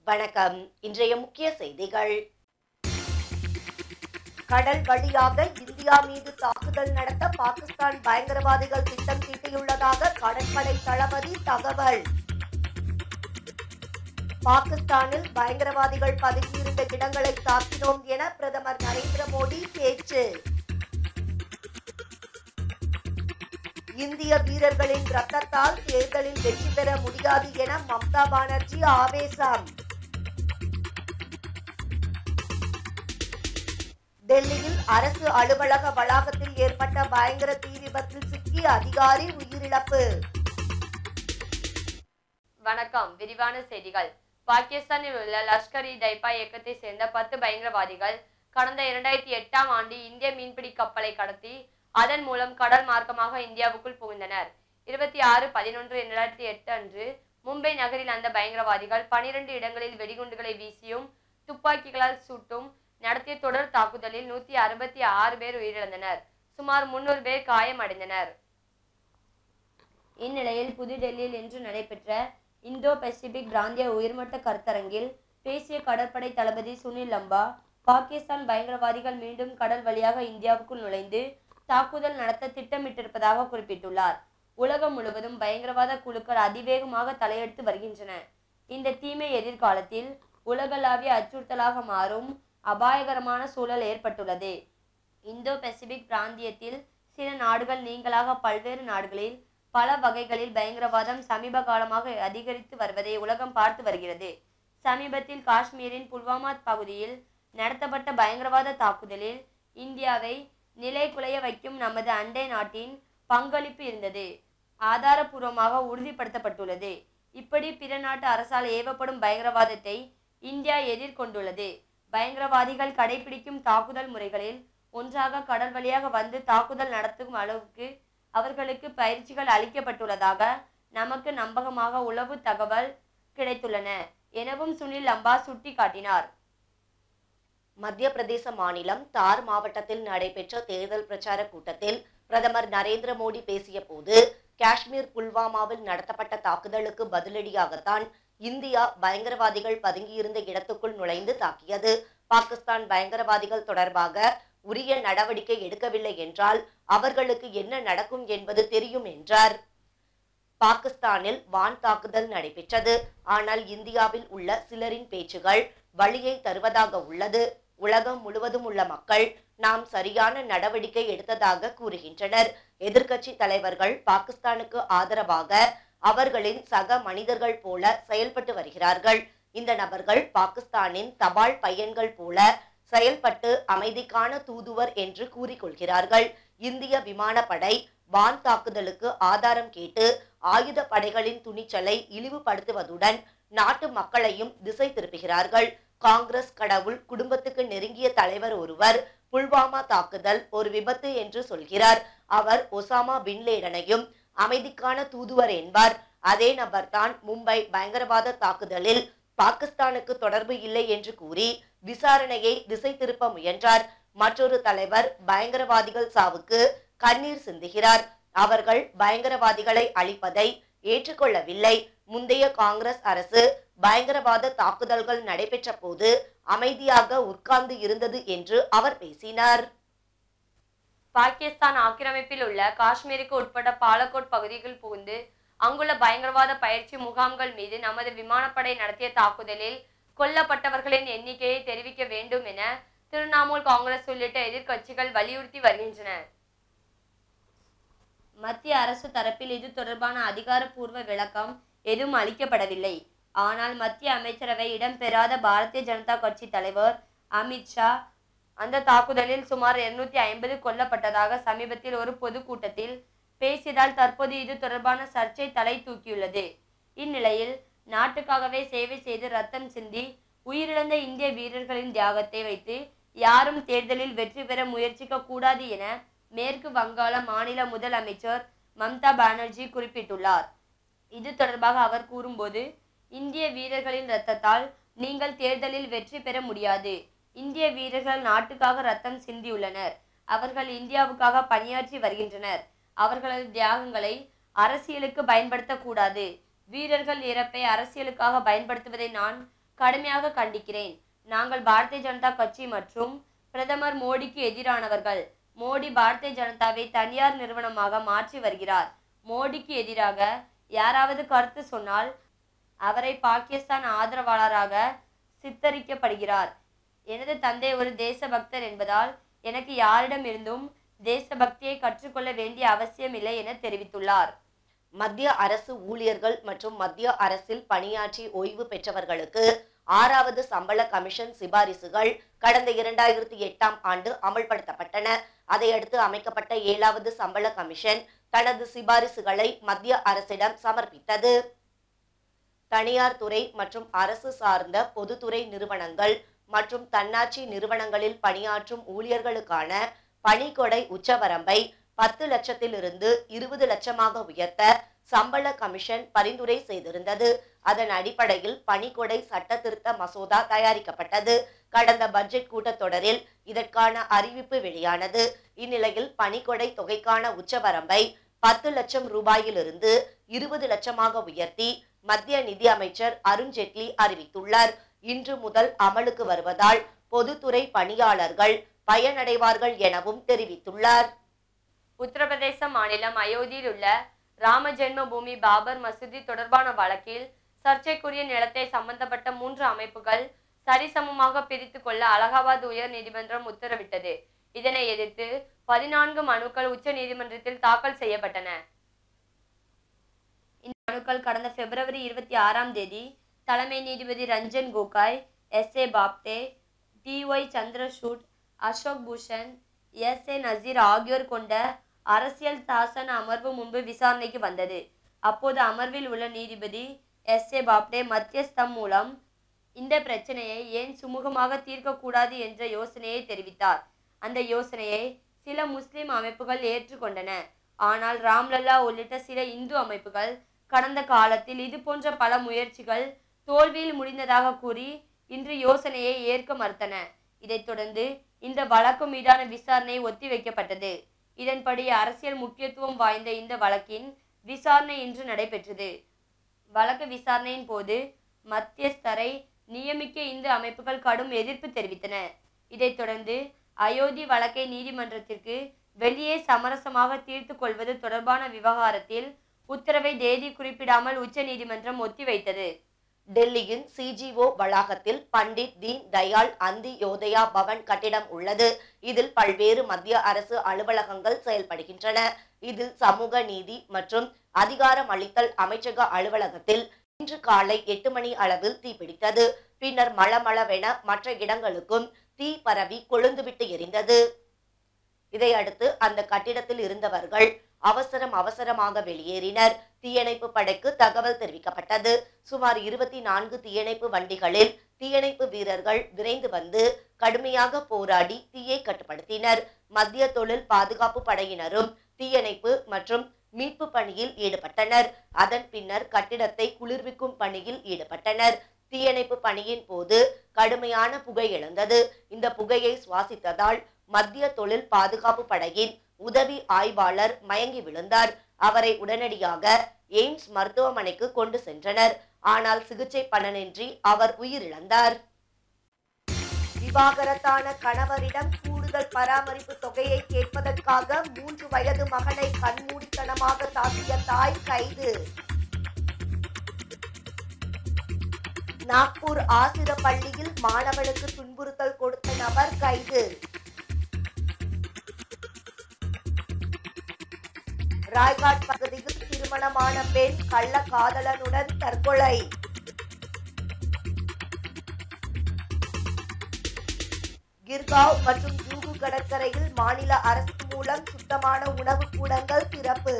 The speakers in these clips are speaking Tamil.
வணக்கம் இன்றைய முக்கிய செய்திகள் கடல் வழியாக இந்தியா மீது தாக்குதல் நடத்த பாகிஸ்தான் பயங்கரவாதிகள் திட்டம் தீட்டியுள்ளதாக கடற்படை தளபதி தகவல் பாகிஸ்தானில் பயங்கரவாதிகள் பதுங்கியிருந்த இடங்களை தாக்கினோம் என பிரதமர் நரேந்திர மோடி பேச்சு இந்திய வீரர்களின் ரத்தத்தால் தேர்தலில் வெற்றி பெற முடியாது என மம்தா பானர்ஜி ஆவேசம் டெல்லியில் அரசு அலுவலக வளாகத்தில் ஏற்பட்ட பயங்கர தீ விபத்தில் சிக்கி அதிகாரி உயிரிழப்பு வணக்கம் விரிவான செய்திகள் பாகிஸ்தானில் உள்ள லஷ்கர் இ தைபா இயக்கத்தை சேர்ந்த பத்து பயங்கரவாதிகள் கடந்த இரண்டாயிரத்தி எட்டாம் ஆண்டு இந்திய மீன்பிடி கப்பலை கடத்தி அதன் மூலம் கடல் மார்க்கமாக இந்தியாவுக்குள் புகுந்தனர் இருபத்தி ஆறு பதினொன்று இரண்டாயிரத்தி எட்டு அன்று மும்பை நகரில் அந்த பயங்கரவாதிகள் பனிரெண்டு இடங்களில் வெடிகுண்டுகளை வீசியும் துப்பாக்கிகளால் சுட்டும் நடத்திய தொடர் தாக்குதலில் நூத்தி அறுபத்தி ஆறு பேர் உயிரிழந்தனர் சுமார் முன்னூறு பேர் காயமடைந்தனர் இந்நிலையில் புதுடெல்லியில் இன்று நடைபெற்ற இந்தோ பசிபிக் பிராந்திய உயர்மட்ட கருத்தரங்கில் பேசிய கடற்படை தளபதி சுனில் லம்பா பாகிஸ்தான் பயங்கரவாதிகள் மீண்டும் கடல் வழியாக இந்தியாவுக்குள் நுழைந்து தாக்குதல் நடத்த திட்டமிட்டிருப்பதாக குறிப்பிட்டுள்ளார் உலகம் முழுவதும் பயங்கரவாத குழுக்கள் அதிவேகமாக தலையெடுத்து வருகின்றன இந்த தீமை எதிர்காலத்தில் உலகளாவிய அச்சுறுத்தலாக மாறும் அபாயகரமான சூழல் ஏற்பட்டுள்ளது இந்தோ பசிபிக் பிராந்தியத்தில் சில நாடுகள் நீங்களாக பல்வேறு நாடுகளில் பல வகைகளில் பயங்கரவாதம் சமீப காலமாக அதிகரித்து வருவதை உலகம் பார்த்து வருகிறது சமீபத்தில் காஷ்மீரின் புல்வாமா பகுதியில் நடத்தப்பட்ட பயங்கரவாத தாக்குதலில் இந்தியாவை நிலைகுலைய வைக்கும் நமது அண்டை நாட்டின் பங்களிப்பு இருந்தது ஆதாரபூர்வமாக உறுதிப்படுத்தப்பட்டுள்ளது இப்படி பிற நாட்டு அரசால் ஏவப்படும் பயங்கரவாதத்தை இந்தியா எதிர்கொண்டுள்ளது பயங்கரவாதிகள் கடைபிடிக்கும் தாக்குதல் முறைகளில் ஒன்றாக கடல் வழியாக வந்து தாக்குதல் நடத்தும் அளவுக்கு அவர்களுக்கு பயிற்சிகள் அளிக்கப்பட்டுள்ளதாக நமக்கு நம்பகமாக உளவு தகவல் கிடைத்துள்ளன எனவும் சுனில் லம்பா சுட்டிக்காட்டினார் மத்திய பிரதேச மாநிலம் தார் மாவட்டத்தில் நடைபெற்ற தேர்தல் பிரச்சார கூட்டத்தில் பிரதமர் நரேந்திர மோடி பேசிய போது காஷ்மீர் புல்வாமாவில் நடத்தப்பட்ட தாக்குதலுக்கு பதிலடியாகத்தான் இந்தியா பயங்கரவாதிகள் பதுங்கியிருந்த இடத்துக்குள் நுழைந்து தாக்கியது பாகிஸ்தான் பயங்கரவாதிகள் தொடர்பாக உரிய நடவடிக்கை எடுக்கவில்லை என்றால் அவர்களுக்கு என்ன நடக்கும் என்பது தெரியும் என்றார் பாகிஸ்தானில் வான் தாக்குதல் நடைபெற்றது ஆனால் இந்தியாவில் உள்ள சிலரின் பேச்சுகள் வழியை தருவதாக உள்ளது உலகம் முழுவதும் உள்ள மக்கள் நாம் சரியான நடவடிக்கை எடுத்ததாக கூறுகின்றனர் எதிர்க்கட்சி தலைவர்கள் பாகிஸ்தானுக்கு ஆதரவாக அவர்களின் சக மனிதர்கள் போல செயல்பட்டு வருகிறார்கள் இந்த நபர்கள் பாகிஸ்தானின் தபால் பையன்கள் போல செயல்பட்டு அமைதிக்கான தூதுவர் என்று கூறிக்கொள்கிறார்கள் இந்திய விமானப்படை வான் தாக்குதலுக்கு ஆதாரம் கேட்டு ஆயுத படைகளின் துணிச்சலை இழிவுபடுத்துவதுடன் நாட்டு மக்களையும் திசை திருப்புகிறார்கள் காங்கிரஸ் கடவுள் குடும்பத்துக்கு நெருங்கிய தலைவர் ஒருவர் புல்வாமா தாக்குதல் ஒரு விபத்து என்று சொல்கிறார் அவர் ஒசாமா பின்லேடனையும் அமைதிக்கான தூதுவர் என்பார் அதே நபர்தான் மும்பை பயங்கரவாத தாக்குதலில் பாகிஸ்தானுக்கு தொடர்பு இல்லை என்று கூறி விசாரணையை திசை திருப்ப முயன்றார் மற்றொரு தலைவர் பயங்கரவாதிகள் சாவுக்கு கண்ணீர் சிந்துகிறார் அவர்கள் பயங்கரவாதிகளை அழிப்பதை ஏற்றுக்கொள்ளவில்லை முந்தைய காங்கிரஸ் அரசு பயங்கரவாத தாக்குதல்கள் நடைபெற்ற போது அமைதியாக உட்கார்ந்து இருந்தது என்று அவர் பேசினார் பாகிஸ்தான் ஆக்கிரமிப்பில் உள்ள காஷ்மீருக்கு உட்பட்ட பாலக்கோட் பகுதியில் புகுந்து அங்குள்ள பயங்கரவாத பயிற்சி முகாம்கள் மீது நமது விமானப்படை நடத்திய தாக்குதலில் கொல்லப்பட்டவர்களின் எண்ணிக்கையை தெரிவிக்க வேண்டும் என திரிணாமுல் காங்கிரஸ் உள்ளிட்ட எதிர்க்கட்சிகள் வலியுறுத்தி வருகின்றன மத்திய அரசு தரப்பில் இது தொடர்பான அதிகாரப்பூர்வ விளக்கம் எதுவும் அளிக்கப்படவில்லை ஆனால் மத்திய அமைச்சரவை இடம்பெறாத பாரதிய ஜனதா கட்சி தலைவர் அமித்ஷா அந்த தாக்குதலில் சுமார் இருநூத்தி ஐம்பது கொல்லப்பட்டதாக சமீபத்தில் ஒரு பொதுக்கூட்டத்தில் பேசியதால் தற்போது இது தொடர்பான சர்ச்சை தலை தூக்கியுள்ளது இந்நிலையில் நாட்டுக்காகவே சேவை செய்து ரத்தம் சிந்தி உயிரிழந்த இந்திய வீரர்களின் தியாகத்தை வைத்து யாரும் தேர்தலில் வெற்றி பெற முயற்சிக்க கூடாது என மேற்கு வங்காள மாநில முதலமைச்சர் மம்தா பானர்ஜி குறிப்பிட்டுள்ளார் இது தொடர்பாக அவர் கூறும்போது இந்திய வீரர்களின் ரத்தத்தால் நீங்கள் தேர்தலில் வெற்றி பெற முடியாது இந்திய வீரர்கள் நாட்டுக்காக ரத்தம் சிந்தியுள்ளனர் அவர்கள் இந்தியாவுக்காக பணியாற்றி வருகின்றனர் அவர்களது தியாகங்களை அரசியலுக்கு பயன்படுத்தக்கூடாது வீரர்கள் இறப்பை அரசியலுக்காக பயன்படுத்துவதை நான் கடுமையாக கண்டிக்கிறேன் நாங்கள் பாரதிய ஜனதா கட்சி மற்றும் பிரதமர் மோடிக்கு எதிரானவர்கள் மோடி பாரதிய ஜனதாவை தனியார் நிறுவனமாக மாற்றி வருகிறார் மோடிக்கு எதிராக யாராவது கருத்து சொன்னால் அவரை பாகிஸ்தான் ஆதரவாளராக சித்தரிக்கப்படுகிறார் எனது தந்தை ஒரு தேசபக்தர் என்பதால் எனக்கு யாரிடமிருந்தும் தேசபக்தியை கற்றுக்கொள்ள வேண்டிய அவசியமில்லை என தெரிவித்துள்ளார் மத்திய அரசு ஊழியர்கள் மற்றும் மத்திய அரசில் பணியாற்றி ஓய்வு பெற்றவர்களுக்கு ஆறாவது சம்பள கமிஷன் சிபாரிசுகள் கடந்த இரண்டாயிரத்தி எட்டாம் ஆண்டு அமல்படுத்தப்பட்டன அதையடுத்து அமைக்கப்பட்ட ஏழாவது சம்பள கமிஷன் தனது சிபாரிசுகளை மத்திய அரசிடம் சமர்ப்பித்தது தனியார் துறை மற்றும் அரசு சார்ந்த பொதுத்துறை நிறுவனங்கள் மற்றும் தன்னாட்சி நிறுவனங்களில் பணியாற்றும் ஊழியர்களுக்கான பணிக்கொடை உச்சவரம்பை பத்து லட்சத்திலிருந்து இருபது லட்சமாக உயர்த்த சம்பள கமிஷன் பரிந்துரை செய்திருந்தது அதன் அடிப்படையில் பணிக்கொடை சட்ட திருத்த மசோதா தயாரிக்கப்பட்டது கடந்த பட்ஜெட் கூட்டத்தொடரில் இதற்கான அறிவிப்பு வெளியானது இந்நிலையில் பணிக்கொடை தொகைக்கான உச்சவரம்பை பத்து லட்சம் ரூபாயிலிருந்து இருபது லட்சமாக உயர்த்தி மத்திய நிதி அமைச்சர் அருண் ஜேட்லி அறிவித்துள்ளார் இன்று முதல் அமலுக்கு வருவதால் பொதுத்துறை பணியாளர்கள் பயனடைவார்கள் எனவும் தெரிவித்துள்ளார் உத்தரப்பிரதேச மாநிலம் அயோத்தியில் உள்ள ராம ஜென்ம பூமி பாபர் மசூதி தொடர்பான வழக்கில் சர்ச்சைக்குரிய நிலத்தை சம்பந்தப்பட்ட மூன்று அமைப்புகள் சரிசமமாக பிரித்து கொள்ள அலகாபாத் உயர் நீதிமன்றம் உத்தரவிட்டது இதனை எதிர்த்து பதினான்கு மனுக்கள் உச்ச நீதிமன்றத்தில் தாக்கல் செய்யப்பட்டன இந்த மனுக்கள் கடந்த பிப்ரவரி இருபத்தி ஆறாம் தேதி தலைமை நீதிபதி Ranjan Gogoi S A Bobde D Y Chandrachud Ashok Bhushan S A Nazeer ஆகியோர் கொண்ட அரசியல் சாசன அமர்வு முன்பு விசாரணைக்கு வந்தது அப்போது அமர்வில் உள்ள நீதிபதி எஸ் ஏ பாப்டே மத்தியஸ்தம் மூலம் இந்த பிரச்சனையை ஏன் சுமூகமாக தீர்க்கக்கூடாது என்ற யோசனையை தெரிவித்தார் அந்த யோசனையை சில முஸ்லிம் அமைப்புகள் ஏற்றுக்கொண்டன ஆனால் ராம்லல்லா உள்ளிட்ட சில இந்து அமைப்புகள் கடந்த காலத்தில் இது போன்ற பல முயற்சிகள் தோல்வியில் முடிந்ததாக கூறி இன்று யோசனையை ஏற்க மறுத்தன இதைத் தொடர்ந்து இந்த வழக்கு மீதான விசாரணை ஒத்திவைக்கப்பட்டது இதன்படி அரசியல் முக்கியத்துவம் வாய்ந்த இந்த வழக்கின் விசாரணை இன்று நடைபெற்றது வழக்கு விசாரணையின் போது மத்தியஸ்தரை நியமிக்க இந்து அமைப்புகள் கடும் எதிர்ப்பு தெரிவித்தன இதைத் தொடர்ந்து அயோத்தி வழக்கை நீதிமன்றத்திற்கு வெளியே சமரசமாக தீர்த்து கொள்வது தொடர்பான விவகாரத்தில் உத்தரவை தேதி குறிப்பிடாமல் உச்சநீதிமன்றம் ஒத்திவைத்தது டெல்லியின் சிஜிஓ வளாகத்தில் பண்டிட் தீன் தயாள் அந்தி யோதயா பவன் கட்டிடம் உள்ளது இதில் பல்வேறு மத்திய அரசு அலுவலகங்கள் செயல்படுகின்றன இதில் சமூக நீதி மற்றும் அதிகாரம் அளித்தல் அமைச்சக அலுவலகத்தில் இன்று காலை எட்டு மணி அளவில் தீப்பிடித்தது பின்னர் மளமளவென மற்ற இடங்களுக்கும் தீ பரவி கொழுந்துவிட்டு எரிந்தது இதையடுத்து அந்த கட்டிடத்தில் இருந்தவர்கள் அவசரம் அவசரமாக வெளியேறினர் தீயணைப்பு படைக்கு தகவல் தெரிவிக்கப்பட்டது சுமார் இருபத்தி நான்கு தீயணைப்பு வண்டிகளில் தீயணைப்பு வீரர்கள் விரைந்து வந்து கடுமையாக போராடி தீயை கட்டுப்படுத்தினர் மத்திய தொழில் பாதுகாப்பு படையினரும் தீயணைப்பு மற்றும் மீட்பு பணியில் ஈடுபட்டனர் அதன் பின்னர் கட்டிடத்தை குளிர்விக்கும் பணியில் ஈடுபட்டனர் தீயணைப்பு பணியின் போது கடுமையான புகை எழுந்தது இந்த புகையை சுவாசித்ததால் மத்திய தொழில் பாதுகாப்பு படையின் உதவி ஆய்வாளர் மயங்கி விழுந்தார் அவரை உடனடியாக எய்ம்ஸ் மருத்துவமனைக்கு கொண்டு சென்றனர் ஆனால் சிகிச்சை பலனின்றி அவர் உயிரிழந்தார் விவாகரத்தான கணவரிடம் கூடுதல் பராமரிப்பு தொகையை கேட்பதற்காக மூன்று வயது மகனை கண்மூடித்தனமாக தாக்கிய தாய் கைது நாக்பூர் ஆசிர பள்ளியில் மாணவனுக்கு துன்புறுத்தல் கொடுத்த நபர் கைது ராய்காட் பகுதியில் திருமணமான பெண் கள்ள காதலனுடன் தற்கொலை கிர்காவ் மற்றும் ஜூகு கடற்கரையில் மாநில அரசு மூலம் சுத்தமான உணவு கூடங்கள் திறப்பு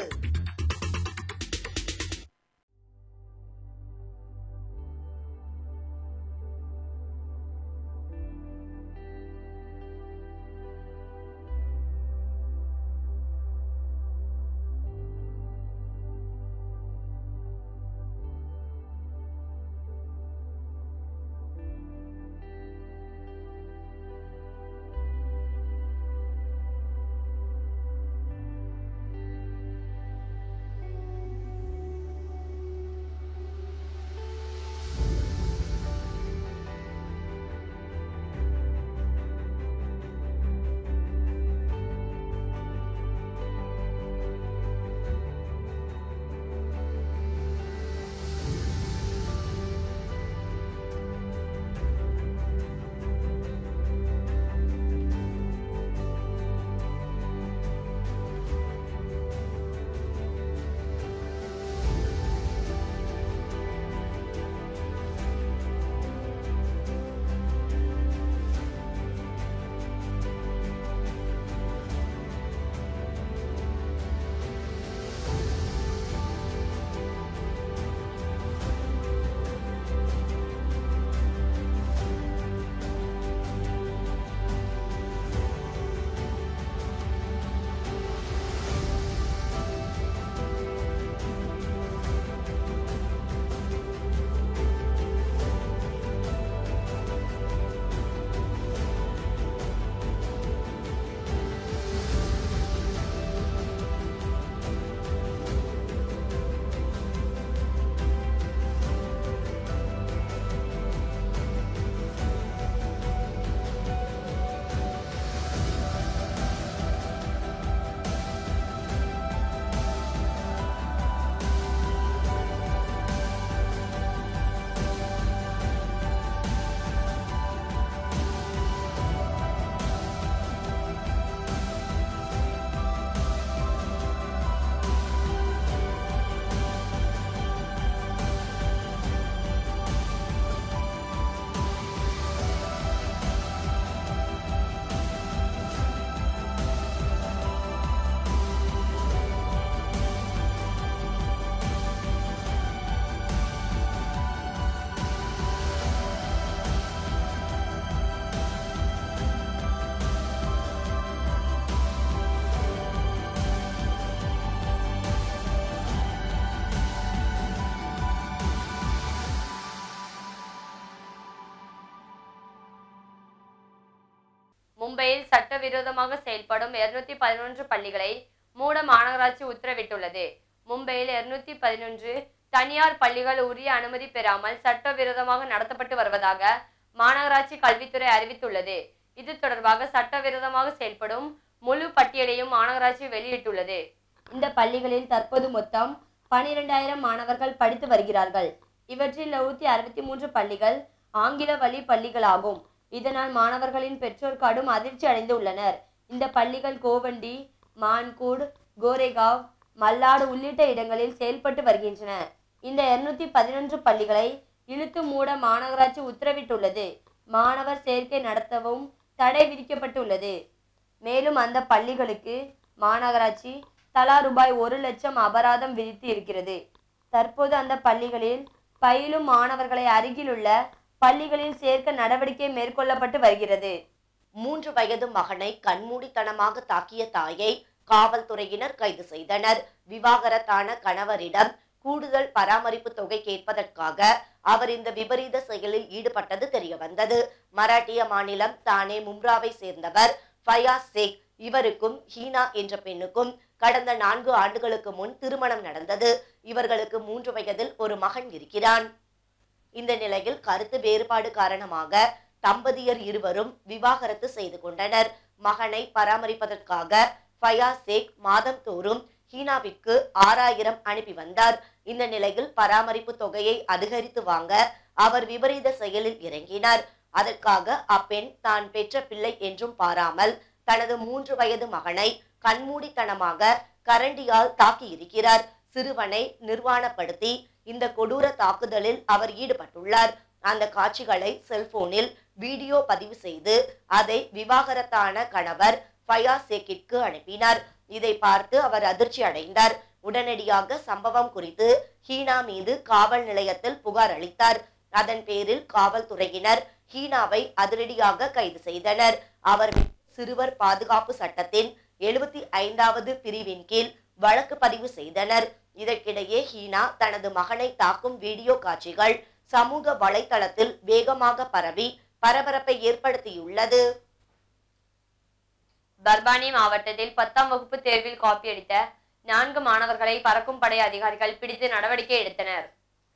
மும்பையில் சட்டவிரோதமாக செயல்படும் இருநூத்தி பதினொன்று பள்ளிகளை மூட மாநகராட்சி உத்தரவிட்டுள்ளது மும்பையில் இருநூத்தி பதினொன்று தனியார் பள்ளிகள் உரிய அனுமதி பெறாமல் சட்டவிரோதமாக நடத்தப்பட்டு வருவதாக மாநகராட்சி கல்வித்துறை அறிவித்துள்ளது இது தொடர்பாக சட்டவிரோதமாக செயல்படும் முழு பட்டியலையும் மாநகராட்சி வெளியிட்டுள்ளது இந்த பள்ளிகளில் தற்போது மொத்தம் பனிரெண்டாயிரம் மாணவர்கள் படித்து வருகிறார்கள் இவற்றில் நூற்றி அறுபத்தி மூன்று பள்ளிகள் ஆங்கில வழி பள்ளிகளாகும் இதனால் மாணவர்களின் பெற்றோர் கடும் அதிர்ச்சி அடைந்துள்ளனர் இந்த பள்ளிகள் கோவண்டி மான்கூட் கோரேகாவ் மல்லாடு உள்ளிட்ட இடங்களில் செயல்பட்டு வருகின்றன இந்த இருநூத்தி பதினொன்று பள்ளிகளை இழுத்து மூட மாநகராட்சி உத்தரவிட்டுள்ளது மாணவர் சேர்க்கை நடத்தவும் தடை விதிக்கப்பட்டுள்ளது மேலும் அந்த பள்ளிகளுக்கு மாநகராட்சி தலா ரூபாய் ஒரு லட்சம் அபராதம் விதித்து இருக்கிறது தற்போது அந்த பள்ளிகளில் பயிலும் மாணவர்களை அருகிலுள்ள பள்ளிகளில் சேர்க்க நடவடிக்கை மேற்கொள்ளப்பட்டு வருகிறது மூன்று வயது மகனை கண்மூடித்தனமாக தாக்கிய தாயை காவல்துறையினர் கைது செய்தனர் விவாகரத்தான கணவரிடம் கூடுதல் பராமரிப்பு தொகை கேட்பதற்காக அவர் இந்த விபரீத செயலில் ஈடுபட்டது தெரிய வந்தது மராட்டிய மாநிலம் தானே மும்ராவை சேர்ந்தவர் ஃபயாஸ் சேக் இவருக்கும் ஹீனா என்ற பெண்ணுக்கும் கடந்த நான்கு ஆண்டுகளுக்கு முன் திருமணம் நடந்தது இவர்களுக்கு மூன்று வயதில் ஒரு மகன் இருக்கிறான் இந்த நிலையில் கருத்து வேறுபாடு காரணமாக தம்பதியர் இருவரும் விவாகரத்து செய்து கொண்டனர் மகனை பராமரிப்பதற்காக ஃபயாஸ் சேக் மாதம் தோறும் ஹீனாவிற்கு ஆறாயிரம் அனுப்பி வந்தார் இந்த நிலையில் பராமரிப்பு தொகையை அதிகரித்து வாங்க அவர் விபரீத செயலில் இறங்கினார் அதற்காக அப்பெண் தான் பெற்ற பிள்ளை என்றும் பாராமல் தனது மூன்று வயது மகனை கண்மூடித்தனமாக கரண்டியால் தாக்கியிருக்கிறார் சிறுவனை நிர்வாணப்படுத்தி இந்த கொடூர தாக்குதலில் அவர் ஈடுபட்டுள்ளார் அந்த காட்சிகளை செல்போனில் வீடியோ பதிவு செய்து அதை விவாகரத்தான கணவர் ஃபயாஸ் சேக்கிற்கு அனுப்பினார் இதை பார்த்து அவர் அதிர்ச்சி அடைந்தார் உடனடியாக சம்பவம் குறித்து ஹீனா மீது காவல் நிலையத்தில் புகார் அளித்தார் அதன் பேரில் காவல்துறையினர் ஹீனாவை அதிரடியாக கைது செய்தனர் அவர் மீது சிறுவர் பாதுகாப்பு சட்டத்தின் எழுபத்தி ஐந்தாவது பிரிவின் கீழ் வழக்கு பதிவு செய்தனர் இதற்கிடையே ஹீனா தனது மகனை தாக்கும் வீடியோ காட்சிகள் சமூக வலைத்தளத்தில் வேகமாக பரவி பரபரப்பை ஏற்படுத்தியுள்ளது பர்பானி மாவட்டத்தில் பத்தாம் வகுப்பு தேர்வில் காப்பியடித்த நான்கு மாணவர்களை பறக்கும் படை அதிகாரிகள் பிடித்து நடவடிக்கை எடுத்தனர்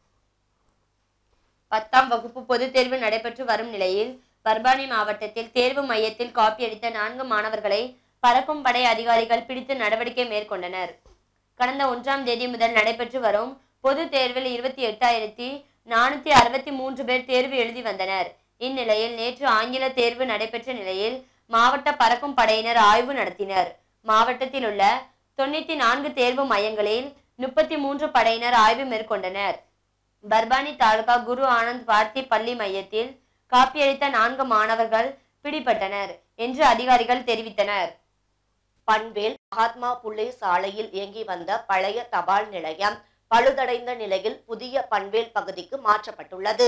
பத்தாம் வகுப்பு பொதுத் தேர்வு நடைபெற்று வரும் நிலையில் பர்பானி மாவட்டத்தில் தேர்வு மையத்தில் காப்பியடித்த நான்கு மாணவர்களை பறக்கும் படை அதிகாரிகள் பிடித்து நடவடிக்கை மேற்கொண்டனர் கடந்த ஒன்றாம் தேதி முதல் நடைபெற்று வரும் பொது தேர்வில் இருபத்தி எட்டாயிரத்தி நானூத்தி அறுபத்தி மூன்று பேர் தேர்வு எழுதி வந்தனர் இந்நிலையில் நேற்று ஆங்கில தேர்வு நடைபெற்ற நிலையில் மாவட்ட பறக்கும் படையினர் ஆய்வு நடத்தினர் மாவட்டத்தில் உள்ள தொண்ணூத்தி நான்கு தேர்வு மையங்களில் முப்பத்தி மூன்று படையினர் ஆய்வு மேற்கொண்டனர் பர்பானி தாலுகா குரு ஆனந்த் பார்த்தி பள்ளி மையத்தில் காப்பியளித்த நான்கு மாணவர்கள் பிடிபட்டனர் என்று அதிகாரிகள் தெரிவித்தனர் பண்வேல் மகாத்மா புள்ளே சாலையில் இயங்கி வந்த பழைய தபால் நிலையம் பழுதடைந்த நிலையில் புதிய பண்வேல் பகுதிக்கு மாற்றப்பட்டுள்ளது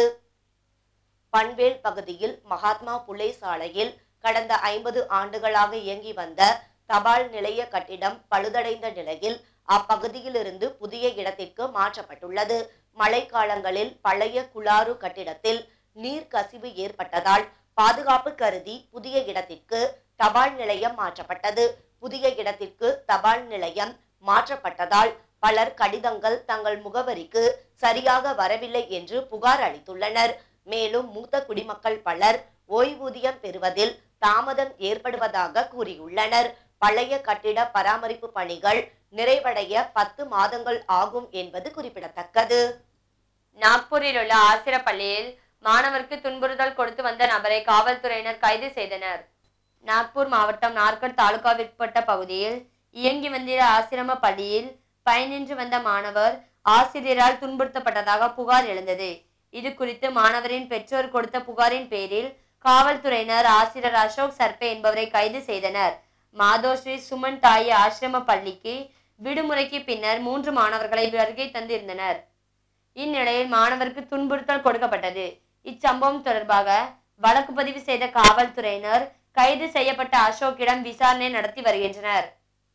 பண்வேல் பகுதியில் மகாத்மா புள்ளே சாலையில் கடந்த ஐம்பது ஆண்டுகளாக இயங்கி வந்த தபால் நிலைய கட்டிடம் பழுதடைந்த நிலையில் அப்பகுதியிலிருந்து புதிய இடத்திற்கு மாற்றப்பட்டுள்ளது மழைக்காலங்களில் பழைய குளாறு கட்டிடத்தில் நீர் கசிவு ஏற்பட்டதால் பாதுகாப்பு கருதி புதிய இடத்திற்கு தபால் நிலையம் மாற்றப்பட்டது புதிய இடத்திற்கு தபால் நிலையம் மாற்றப்பட்டதால் பலர் கடிதங்கள் தங்கள் முகவரிக்கு சரியாக வரவில்லை என்று புகார் அளித்துள்ளனர் மேலும் மூத்த குடிமக்கள் பலர் ஓய்வூதியம் பெறுவதில் தாமதம் ஏற்படுவதாக கூறியுள்ளனர் பழைய கட்டிட பராமரிப்பு பணிகள் நிறைவடைய பத்து மாதங்கள் ஆகும் என்பது குறிப்பிடத்தக்கது நாக்பூரில் உள்ள ஆசிர பள்ளியில் மாணவருக்கு துன்புறுத்தல் கொடுத்து வந்த நபரை காவல்துறையினர் கைது செய்தனர் நாக்பூர் மாவட்டம் நார்கட் தாலுகாவிற்குட்பட்ட பகுதியில் இயங்கி வந்திர ஆசிரம பள்ளியில் பயனின்று வந்த மாணவர் ஆசிரியரால் துன்புறுத்தப்பட்டதாக புகார் எழுந்தது இது குறித்து மாணவரின் பெற்றோர் கொடுத்த புகாரின் பேரில் காவல்துறையினர் ஆசிரியர் அசோக் சர்பே என்பவரை கைது செய்தனர் மாதோஸ்ரீ சுமன் தாயி ஆசிரம பள்ளிக்கு விடுமுறைக்கு பின்னர் மூன்று மாணவர்களை வருகை தந்திருந்தனர் இந்நிலையில் மாணவருக்கு துன்புறுத்தல் கொடுக்கப்பட்டது இச்சம்பவம் தொடர்பாக வழக்கு பதிவு செய்த காவல்துறையினர் கைது செய்யப்பட்ட அசோக்கிடம் விசாரணை நடத்தி வருகின்றனர்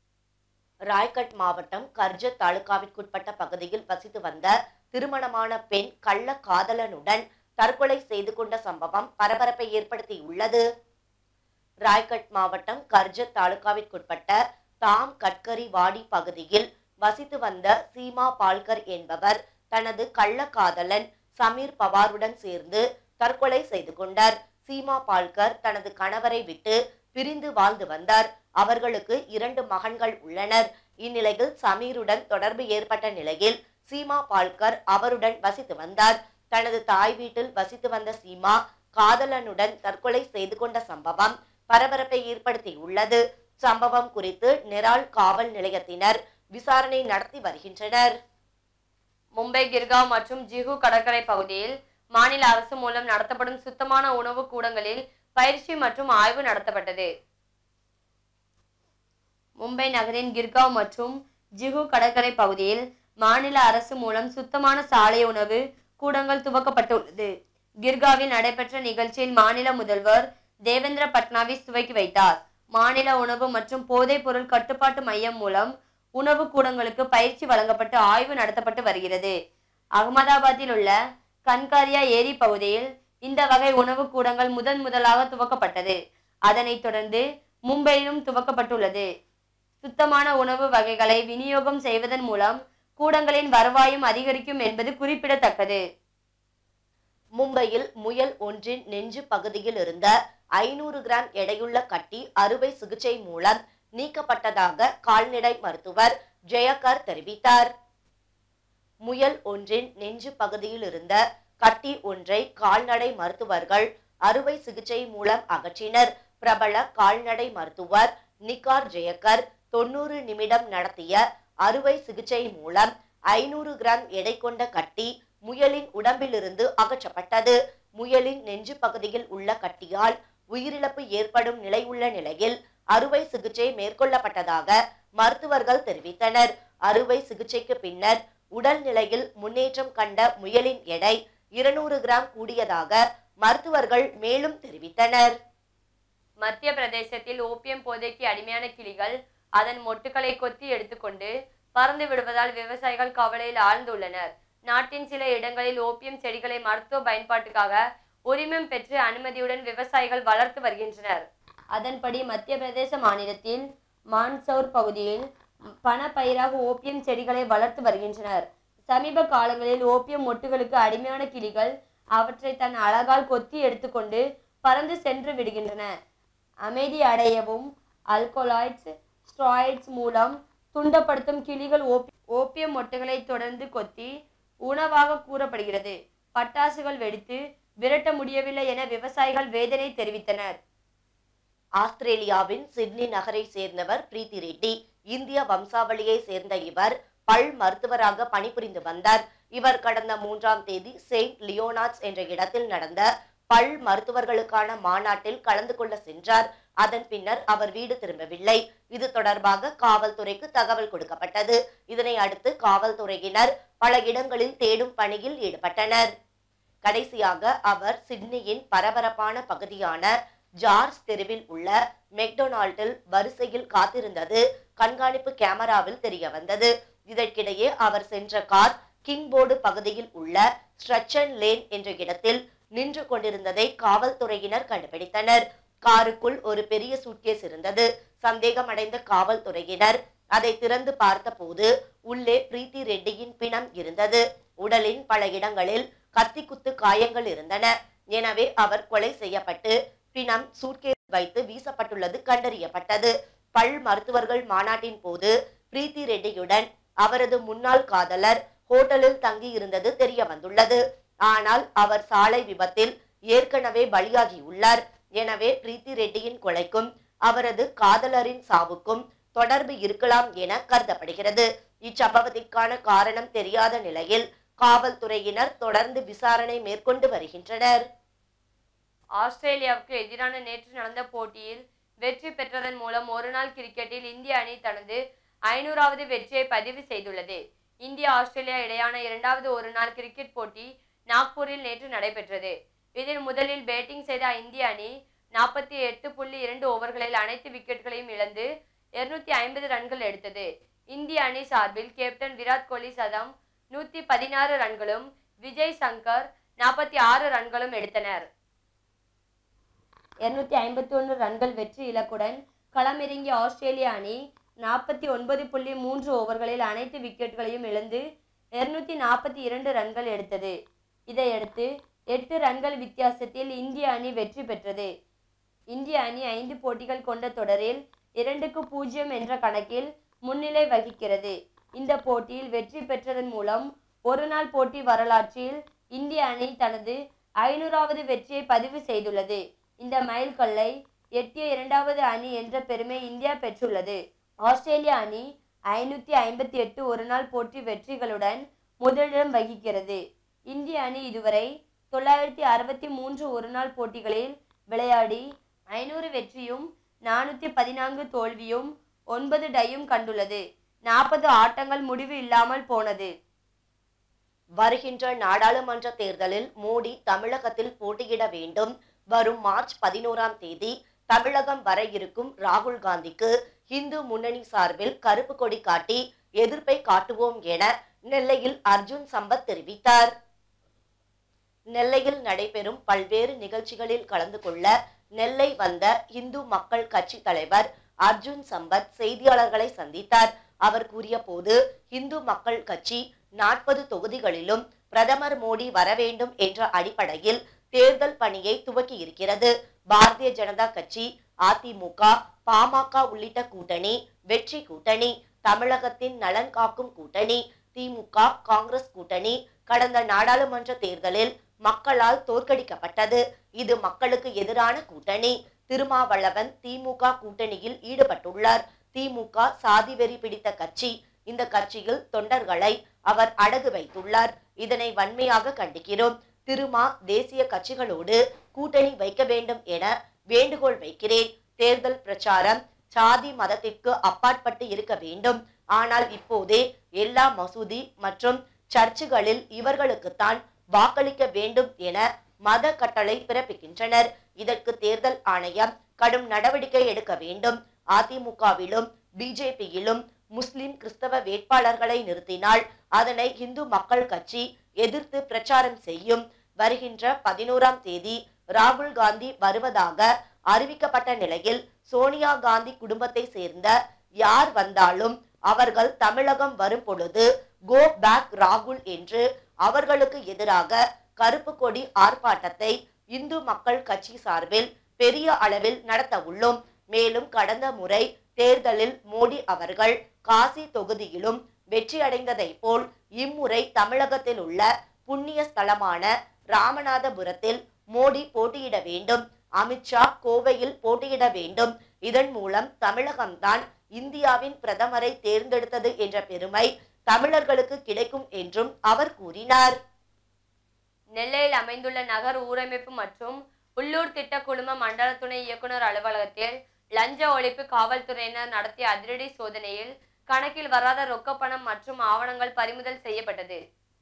ராய்கட் மாவட்டம் கர்ஜத் தாலுகாவிற்குட்பட்ட பகுதியில் வசித்து வந்த திருமணமான பெண் கள்ள காதலனுடன் தற்கொலை செய்து கொண்ட சம்பவம் பரபரப்பை ஏற்படுத்தியுள்ளது ராய்கட் மாவட்டம் கர்ஜத் தாலுகாவிற்குட்பட்ட தாம் கட்கரி வாடி பகுதியில் வசித்து வந்த சீமா பால்கர் என்பவர் தனது கள்ளக்காதலன் சமீர் பவாருடன் சேர்ந்து தற்கொலை செய்து கொண்டார் சீமா பால்கர் தனது கணவரை விட்டு பிரிந்து வாழ்ந்து வந்தார் அவர்களுக்கு இரண்டு மகன்கள் உள்ளனர் இந்நிலையில் சமீருடன் தொடர்பு ஏற்பட்ட நிலையில் சீமா பால்கர் அவருடன் வசித்து வந்தார் தனது தாய் வீட்டில் வசித்து வந்த சீமா காதலனுடன் தற்கொலை செய்து கொண்ட சம்பவம் பரபரப்பை ஏற்படுத்தியுள்ளது சம்பவம் குறித்து நெரால் காவல் நிலையத்தினர் விசாரணை நடத்தி வருகின்றனர் மும்பை கிர்காவ் மற்றும் ஜிஹு கடற்கரை பகுதியில் மாநில அரசு மூலம் நடத்தப்படும் சுத்தமான உணவு கூடங்களில் பயிற்சி மற்றும் ஆய்வு நடத்தப்பட்டது மும்பை நகரின் கிர்காவ் மற்றும் ஜிஹு கடற்கரை பகுதியில் மாநில அரசு மூலம் சுத்தமான சாலை உணவு கூடங்கள் துவக்கப்பட்டுள்ளது கிர்காவில் நடைபெற்ற நிகழ்ச்சியில் மாநில முதல்வர் தேவேந்திர பட்னாவிஸ் துவக்கி வைத்தார் மாநில உணவு மற்றும் போதைப் பொருள் கட்டுப்பாட்டு மையம் மூலம் உணவு கூடங்களுக்கு பயிற்சி வழங்கப்பட்டு ஆய்வு நடத்தப்பட்டு வருகிறது அகமதாபாத்தில் உள்ள கன்காரியா ஏரி பகுதியில் இந்த வகை உணவு கூடங்கள் முதன் முதலாக துவக்கப்பட்டது அதனைத் தொடர்ந்து மும்பையிலும் துவக்கப்பட்டுள்ளது சுத்தமான உணவு வகைகளை விநியோகம் செய்வதன் மூலம் கூடங்களின் வருவாயும் அதிகரிக்கும் என்பது குறிப்பிடத்தக்கது மும்பையில் முயல் ஒன்றின் நெஞ்சு பகுதியில் இருந்த ஐநூறு கிராம் எடையுள்ள கட்டி அறுவை சிகிச்சை மூலம் நீக்கப்பட்டதாக கால்நடை மருத்துவர் ஜெயகர் தெரிவித்தார் முயல் ஒன்றின் நெஞ்சு பகுதியில் இருந்த கட்டி ஒன்றை கால்நடை மருத்துவர்கள் அறுவை சிகிச்சை மூலம் அகற்றினர் பிரபல கால்நடை மருத்துவர் நிகார் ஜெயக்கர் தொண்ணூறு நிமிடம் நடத்திய அறுவை சிகிச்சை மூலம் ஐநூறு கிராம் எடை கொண்ட கட்டி முயலின் உடம்பிலிருந்து அகற்றப்பட்டது முயலின் நெஞ்சு பகுதியில் உள்ள கட்டியால் உயிரிழப்பு ஏற்படும் நிலை உள்ள நிலையில் அறுவை சிகிச்சை மேற்கொள்ளப்பட்டதாக மருத்துவர்கள் தெரிவித்தனர் அறுவை சிகிச்சைக்கு பின்னர் உடல் நிலையில் முன்னேற்றம் கண்ட முயலின் எடை இருநூறு கிராம் கூடியதாக மருத்துவர்கள் மேலும் தெரிவித்தனர் மத்திய பிரதேசத்தில் ஓபியம் போதைக்கு அடிமையான கிளிகள் அதன் மொட்டுக்களை கொத்தி எடுத்துக்கொண்டு பறந்து விடுவதால் விவசாயிகள் கவலையில் ஆழ்ந்துள்ளனர் நாட்டின் சில இடங்களில் ஓபியம் செடிகளை மருத்துவ பயன்பாட்டுக்காக உரிமம் பெற்று அனுமதியுடன் விவசாயிகள் வளர்த்து வருகின்றனர் அதன்படி மத்திய பிரதேச மாநிலத்தில் மான்சௌர் பகுதியில் பணப்பயிராக ஓபியம் செடிகளை வளர்த்து வருகின்றனர் சமீப காலங்களில் ஓபியம் மொட்டுகளுக்கு அடிமையான கிளிகள் அவற்றை தன் அழகால் கொத்தி எடுத்துக்கொண்டு பறந்து சென்று விடுகின்றன அமைதி அடையவும் அல்கோலாய்ட்ஸ் ஸ்ட்ராய்ட்ஸ் மூலம் துண்டப்படுத்தும் கிளிகள் ஓபி ஓபியம் மொட்டுகளை தொடர்ந்து கொத்தி உணவாக கூறப்படுகிறது பட்டாசுகள் வெடித்து விரட்ட முடியவில்லை என விவசாயிகள் வேதனை தெரிவித்தனர் ஆஸ்திரேலியாவின் சிட்னி நகரை சேர்ந்தவர் பிரீத்தி ரெட்டி இந்திய வம்சாவளியை சேர்ந்த இவர் பல் மருத்துவராக பணிபுரிந்து வந்தார் இவர் கடந்த மூன்றாம் தேதி செயின்ட் லியோனார்ட்ஸ் என்ற இடத்தில் நடந்த பல் மருத்துவர்களுக்கான மாநாட்டில் கலந்து கொள்ள சென்றார் அதன் பின்னர் அவர் வீடு திரும்பவில்லை இது தொடர்பாக காவல்துறைக்கு தகவல் கொடுக்கப்பட்டது இதனை அடுத்து காவல்துறையினர் பல இடங்களில் தேடும் பணியில் ஈடுபட்டனர் கடைசியாக அவர் சிட்னியின் பரபரப்பான பகுதியான ஜார்ஜ் தெருவில் உள்ள மெக்டொனால்டில் வரிசையில் காத்திருந்தது கண்காணிப்பு கேமராவில் தெரிய வந்தது இதற்கிடையே அவர் சென்ற கார் கிங்போர்டு பகுதியில் உள்ள ஸ்ட்ரச்சன் லேன் என்ற இடத்தில் நின்று கொண்டிருந்ததை காவல்துறையினர் கண்டுபிடித்தனர் காருக்குள் ஒரு பெரிய சூட்கேஸ் இருந்தது சந்தேகமடைந்த காவல்துறையினர் அதை திறந்து பார்த்தபோது உள்ளே பிரீத்தி ரெட்டியின் பிணம் இருந்தது உடலின் பல இடங்களில் கத்தி குத்து காயங்கள் இருந்தன எனவே அவர் கொலை செய்யப்பட்டு பிணம் சூட்கேஸ் வைத்து வீசப்பட்டுள்ளது கண்டறியப்பட்டது பல் மருத்துவர்கள் மாநாட்டின் போது பிரீத்தி ரெட்டியுடன் அவரது முன்னாள் காதலர் ஹோட்டலில் தங்கி இருந்தது தெரிய வந்துள்ளது ஆனால் அவர் சாலை விபத்தில் ஏற்கனவே பலியாகியுள்ளார் எனவே பிரீத்தி ரெட்டியின் கொலைக்கும் அவரது காதலரின் சாவுக்கும் தொடர்பு இருக்கலாம் என கருதப்படுகிறது இச்சம்பவத்திற்கான காரணம் தெரியாத நிலையில் காவல்துறையினர் தொடர்ந்து விசாரணை மேற்கொண்டு வருகின்றனர் ஆஸ்திரேலியாவுக்கு எதிரான நேற்று நடந்த போட்டியில் வெற்றி பெற்றதன் மூலம் ஒருநாள் கிரிக்கெட்டில் இந்திய அணி தனது ஐநூறாவது வெற்றியை பதிவு செய்துள்ளது இந்தியா ஆஸ்திரேலியா இடையான இரண்டாவது ஒருநாள் கிரிக்கெட் போட்டி நாக்பூரில் நேற்று நடைபெற்றது இதில் முதலில் பேட்டிங் செய்த இந்திய அணி நாற்பத்தி எட்டு புள்ளி இரண்டு ஓவர்களில் அனைத்து விக்கெட்டுகளையும் இழந்து இருநூத்தி ஐம்பது ரன்கள் எடுத்தது இந்திய அணி சார்பில் கேப்டன் விராட் கோலி சதம் நூத்தி பதினாறு ரன்களும் விஜய் சங்கர் நாற்பத்தி ஆறு ரன்களும் எடுத்தனர் இருநூத்தி ஐம்பத்தி ஒன்று ரன்கள் வெற்றி இலக்குடன் களமிறங்கிய ஆஸ்திரேலிய அணி நாற்பத்தி ஒன்பது புள்ளி மூன்று ஓவர்களில் அனைத்து விக்கெட்டுகளையும் இழந்து இருநூத்தி நாற்பத்தி இரண்டு ரன்கள் எடுத்தது இதையடுத்து எட்டு ரன்கள் வித்தியாசத்தில் இந்திய அணி வெற்றி பெற்றது இந்திய அணி ஐந்து போட்டிகள் கொண்ட தொடரில் இரண்டுக்கு பூஜ்ஜியம் என்ற கணக்கில் முன்னிலை வகிக்கிறது இந்த போட்டியில் வெற்றி பெற்றதன் மூலம் ஒருநாள் போட்டி வரலாற்றில் இந்திய அணி தனது ஐநூறாவது வெற்றியை பதிவு செய்துள்ளது இந்த மைல்கல்லை எட்டிய இரண்டாவது அணி என்ற பெருமை இந்தியா பெற்றுள்ளது ஆஸ்திரேலிய அணி ஐநூத்தி ஐம்பத்தி எட்டு ஒருநாள் போட்டி வெற்றிகளுடன் முதலிடம் வகிக்கிறது இந்திய அணி இதுவரை தொள்ளாயிரத்தி அறுபத்தி மூன்று ஒருநாள் போட்டிகளில் விளையாடி ஐநூறு வெற்றியும் நானூற்றி பதினான்கு தோல்வியும் ஒன்பது டையும் கண்டுள்ளது நாற்பது ஆட்டங்கள் முடிவு இல்லாமல் போனது வருகின்ற நாடாளுமன்ற தேர்தலில் மோடி தமிழகத்தில் போட்டியிட வேண்டும் வரும் மார்ச் பதினோராம் தேதி தமிழகம் வர இருக்கும் ராகுல் காந்திக்கு இந்து முன்னணி சார்பில் கருப்பு கொடி காட்டி எதிர்ப்பை காட்டுவோம் என நெல்லையில் அர்ஜுன் சம்பத் தெரிவித்தார் நெல்லையில் நடைபெறும் பல்வேறு நிகழ்ச்சிகளில் கலந்து கொள்ள நெல்லை வந்த இந்து மக்கள் கட்சி தலைவர் அர்ஜுன் சம்பத் செய்தியாளர்களை சந்தித்தார் அவர் கூறிய போது இந்து மக்கள் கட்சி நாற்பது தொகுதிகளிலும் பிரதமர் மோடி வர வேண்டும் என்ற அடிப்படையில் தேர்தல் பணியை துவக்கி இருக்கிறது பாரதிய ஜனதா கட்சி அதிமுக பாமக உள்ளிட்ட கூட்டணி வெற்றி கூட்டணி தமிழகத்தின் நலன் காக்கும் கூட்டணி திமுக காங்கிரஸ் கூட்டணி கடந்த நாடாளுமன்ற தேர்தலில் மக்களால் தோற்கடிக்கப்பட்டது இது மக்களுக்கு எதிரான கூட்டணி திருமாவளவன் திமுக கூட்டணியில் ஈடுபட்டுள்ளார் திமுக சாதி வெறி பிடித்த கட்சி இந்த கட்சியில் தொண்டர்களை அவர் அடகு வைத்துள்ளார் இதனை வன்மையாக கண்டிக்கிறோம் திருமா தேசிய கட்சிகளோடு கூட்டணி வைக்க வேண்டும் என வேண்டுகோள் வைக்கிறேன் தேர்தல் பிரச்சாரம் சாதி மதத்திற்கு அப்பாற்பட்டு இருக்க வேண்டும் ஆனால் இப்போதே எல்லா மசூதி மற்றும் சர்ச்சுகளில் இவர்களுக்குத்தான் வாக்களிக்க வேண்டும் என மத கட்டளை பிறப்பிக்கின்றனர் இதற்கு தேர்தல் ஆணையம் கடும் நடவடிக்கை எடுக்க வேண்டும் அதிமுகவிலும் பிஜேபியிலும் முஸ்லிம் கிறிஸ்தவ வேட்பாளர்களை நிறுத்தினால் அதனை இந்து மக்கள் கட்சி எதிர்த்து பிரச்சாரம் செய்யும் வருகின்ற பதினோராம் தேதி ராகுல் காந்தி வருவதாக அறிவிக்கப்பட்ட நிலையில் சோனியா காந்தி குடும்பத்தை சேர்ந்த யார் வந்தாலும் அவர்கள் தமிழகம் வரும் பொழுது கோ பேக் ராகுல் என்று அவர்களுக்கு எதிராக கருப்பு கொடி ஆர்ப்பாட்டத்தை இந்து மக்கள் கட்சி சார்பில் பெரிய அளவில் நடத்த உள்ளோம் மேலும் கடந்த முறை தேர்தலில் மோடி அவர்கள் காசி தொகுதியிலும் வெற்றி அடைந்ததை போல் இம்முறை தமிழகத்தில் உள்ள புண்ணிய ஸ்தலமான ராமநாதபுரத்தில் மோடி போட்டியிட வேண்டும் அமித்ஷா கோவையில் போட்டியிட வேண்டும் இதன் மூலம் தமிழகம்தான் இந்தியாவின் பிரதமரை தேர்ந்தெடுத்தது என்ற பெருமை தமிழர்களுக்கு கிடைக்கும் என்றும் அவர் கூறினார் நெல்லையில் அமைந்துள்ள நகர் ஊரமைப்பு மற்றும் உள்ளூர் திட்ட குழும மண்டல துணை இயக்குனர் அலுவலகத்தில் லஞ்ச ஒழிப்பு காவல்துறையினர் நடத்திய அதிரடி சோதனையில் கணக்கில் வராத ரொக்கப்பணம் மற்றும் ஆவணங்கள் பறிமுதல் செய்யப்பட்டது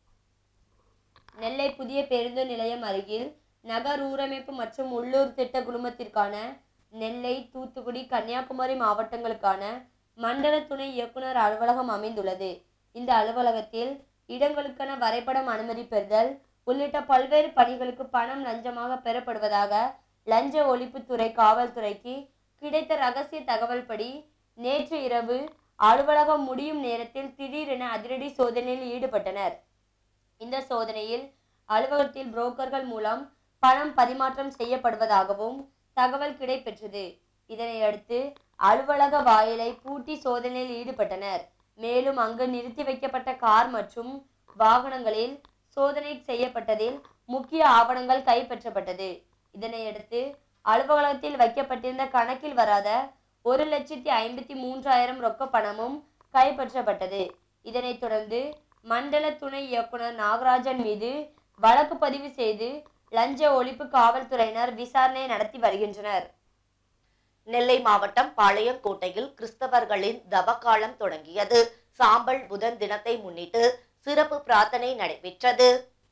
நெல்லை புதிய பேருந்து நிலையம் அருகில் நகர் ஊரமைப்பு மற்றும் உள்ளூர் திட்ட குழுமத்திற்கான நெல்லை தூத்துக்குடி கன்னியாகுமரி மாவட்டங்களுக்கான மண்டல துணை இயக்குனர் அலுவலகம் அமைந்துள்ளது இந்த அலுவலகத்தில் இடங்களுக்கான வரைபடம் அனுமதி பெறுதல் உள்ளிட்ட பல்வேறு பணிகளுக்கு பணம் லஞ்சமாக பெறப்படுவதாக லஞ்ச ஒழிப்புத்துறை காவல்துறைக்கு கிடைத்த ரகசிய தகவல் படி நேற்று இரவு அலுவலகம் முடியும் நேரத்தில் திடீரென அதிரடி சோதனையில் ஈடுபட்டனர் இந்த சோதனையில் அலுவலகத்தில் புரோக்கர்கள் மூலம் பணம் பரிமாற்றம் செய்யப்படுவதாகவும் தகவல் கிடைப்பெற்றது இதனையடுத்து அலுவலக வாயிலை பூட்டி சோதனையில் ஈடுபட்டனர் மேலும் அங்கு நிறுத்தி வைக்கப்பட்ட கார் மற்றும் வாகனங்களில் சோதனை செய்யப்பட்டதில் முக்கிய ஆவணங்கள் கைப்பற்றப்பட்டது இதனையடுத்து அலுவலகத்தில் வைக்கப்பட்டிருந்த கணக்கில் வராத ஒரு லட்சத்தி ஐம்பத்தி மூன்றாயிரம் ரொக்க பணமும் கைப்பற்றப்பட்டது இதனைத் தொடர்ந்து மண்டல துணை இயக்குனர் நாகராஜன் மீது வழக்கு பதிவு செய்து லஞ்ச ஒழிப்பு காவல்துறையினர் விசாரணை நடத்தி வருகின்றனர் நெல்லை மாவட்டம் பாளையங்கோட்டையில் கிறிஸ்தவர்களின் தவக்காலம் தொடங்கியது சாம்பல் புதன் தினத்தை முன்னிட்டு சிறப்பு பிரார்த்தனை நடைபெற்றது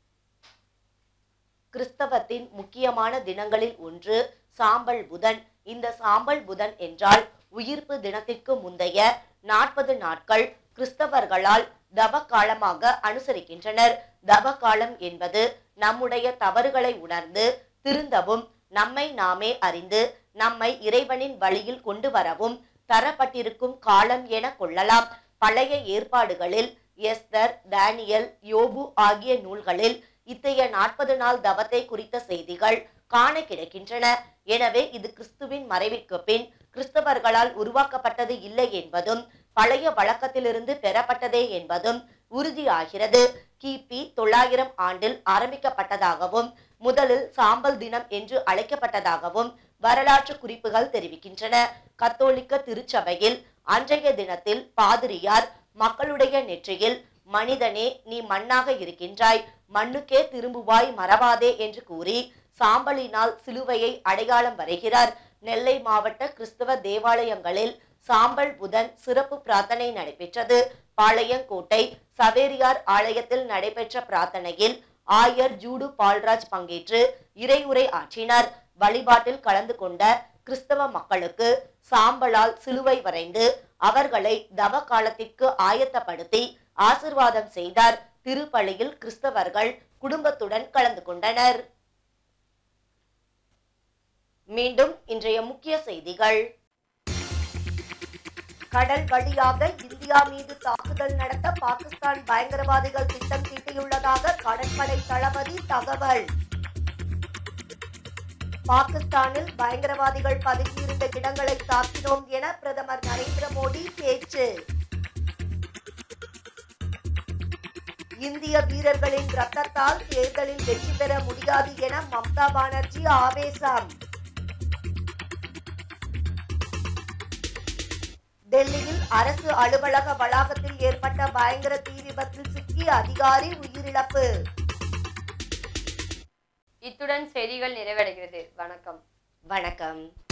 கிறிஸ்தவத்தின் முக்கியமான தினங்களில் ஒன்று சாம்பல் புதன் இந்த சாம்பல் புதன் என்றால் உயிர்ப்பு தினத்திற்கு முந்தைய நாற்பது நாட்கள் கிறிஸ்தவர்களால் தவ காலமாக அனுசரிக்கின்றனர் தவ காலம் என்பது நம்முடைய தவறுகளை உணர்ந்து திருந்தவும் நம்மை நாமே அறிந்து நம்மை இறைவனின் வழியில் கொண்டு வரவும் தரப்பட்டிருக்கும் காலம் என கொள்ளலாம் பழைய ஏற்பாடுகளில் எஸ்தர் தானியல் யோபு ஆகிய நூல்களில் இத்தகைய நாற்பது நாள் தவத்தை குறித்த செய்திகள் காண கிடைக்கின்றன எனவே இது கிறிஸ்துவின் மறைவிற்கு பின் கிறிஸ்தவர்களால் உருவாக்கப்பட்டது இல்லை என்பதும் பழைய வழக்கத்திலிருந்து பெறப்பட்டதே என்பதும் உறுதியாகிறது கிபி தொள்ளாயிரம் ஆண்டில் ஆரம்பிக்கப்பட்டதாகவும் முதலில் சாம்பல் தினம் என்று அழைக்கப்பட்டதாகவும் வரலாற்று குறிப்புகள் தெரிவிக்கின்றன கத்தோலிக்க திருச்சபையில் அன்றைய தினத்தில் பாதிரியார் மக்களுடைய நெற்றியில் மனிதனே நீ மண்ணாக இருக்கின்றாய் மண்ணுக்கே திரும்புவாய் மறவாதே என்று கூறி சாம்பலினால் சிலுவையை அடையாளம் வரைகிறார் நெல்லை மாவட்ட கிறிஸ்தவ தேவாலயங்களில் சாம்பல் புதன் சிறப்பு பிரார்த்தனை நடைபெற்றது பாளையங்கோட்டை சவேரியார் ஆலயத்தில் நடைபெற்ற பிரார்த்தனையில் ஆயர் ஜூடு பால்ராஜ் பங்கேற்று இறையுரை ஆற்றினார் வழிபாட்டில் கலந்து கொண்ட கிறிஸ்தவ மக்களுக்கு சாம்பலால் சிலுவை வரைந்து அவர்களை தவ காலத்திற்கு ஆயத்தப்படுத்தி ஆசிர்வாதம் செய்தார் திருப்பலியில் கிறிஸ்தவர்கள் குடும்பத்துடன் கலந்து கொண்டனர் மீண்டும் இன்றைய முக்கிய செய்திகள் கடல் வழியாக இந்தியா மீது தாக்குதல் நடத்த பாகிஸ்தான் பயங்கரவாதிகள் திட்டம் தீட்டியுள்ளதாக கடற்படை தளபதி தகவல் பாகிஸ்தானில் பயங்கரவாதிகள் பதுங்கியிருந்த இடங்களை தாக்கினோம் என பிரதமர் நரேந்திர மோடி பேச்சு இந்திய வீரர்களின் ரத்தத்தால் தேர்தலில் வெற்றி பெற முடியாது என மம்தா பானர்ஜி ஆவேசம் டெல்லியில் அரசு அலுவலக வளாகத்தில் ஏற்பட்ட பயங்கர தீ விபத்தில் சிக்கி அதிகாரி உயிரிழப்பு இத்துடன் செய்திகள் நிறைவடைகிறது வணக்கம் வணக்கம்